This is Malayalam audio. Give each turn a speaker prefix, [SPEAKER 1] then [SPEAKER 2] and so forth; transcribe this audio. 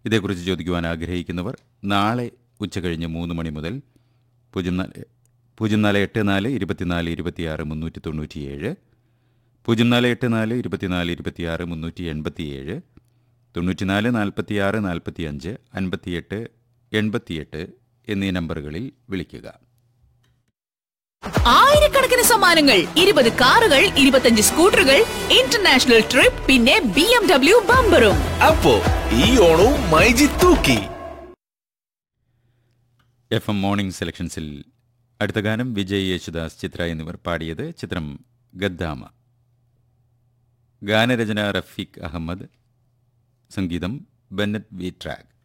[SPEAKER 1] ഇതേക്കുറിച്ച് ചോദിക്കുവാൻ ആഗ്രഹിക്കുന്നവർ നാളെ ഉച്ചകഴിഞ്ഞ് മൂന്ന് മണി മുതൽ പൂജ്യം നാല് പൂജ്യം നാല് എട്ട് നാല് ഇരുപത്തിനാല് ഇരുപത്തിയാറ് മുന്നൂറ്റി തൊണ്ണൂറ്റിയേഴ് പൂജ്യം നാല് എട്ട് നാല് ഇരുപത്തിനാല് ഇരുപത്തിയാറ് മുന്നൂറ്റി എൺപത്തിയേഴ് തൊണ്ണൂറ്റിനാല് നാൽപ്പത്തിയാറ് നാൽപ്പത്തിയഞ്ച് അൻപത്തിയെട്ട് എൺപത്തിയെട്ട് എന്നീ നമ്പറുകളിൽ വിളിക്കുക
[SPEAKER 2] ആയിരക്കണക്കിന് സമ്മാനങ്ങൾ ഇരുപത് കാറുകൾ ഇരുപത്തഞ്ച് സ്കൂട്ടറുകൾ ഇന്റർനാഷണൽ ട്രിപ്പ് പിന്നെ ബി എം ഡബ്ല്യു ബമ്പറും
[SPEAKER 3] അപ്പോ ഈ ഓണവും മൈജി തൂക്കി
[SPEAKER 1] എഫ് എം മോർണിംഗ് സെലക്ഷൻസിൽ അടുത്ത ഗാനം വിജയ് യേശുദാസ് ചിത്ര എന്നിവർ പാടിയത് ചിത്രം ഗദ്ദാമ ഗാനരചന റഫീഖ് അഹമ്മദ് സംഗീതം ബെന്നറ്റ് വി ട്രാക്ക്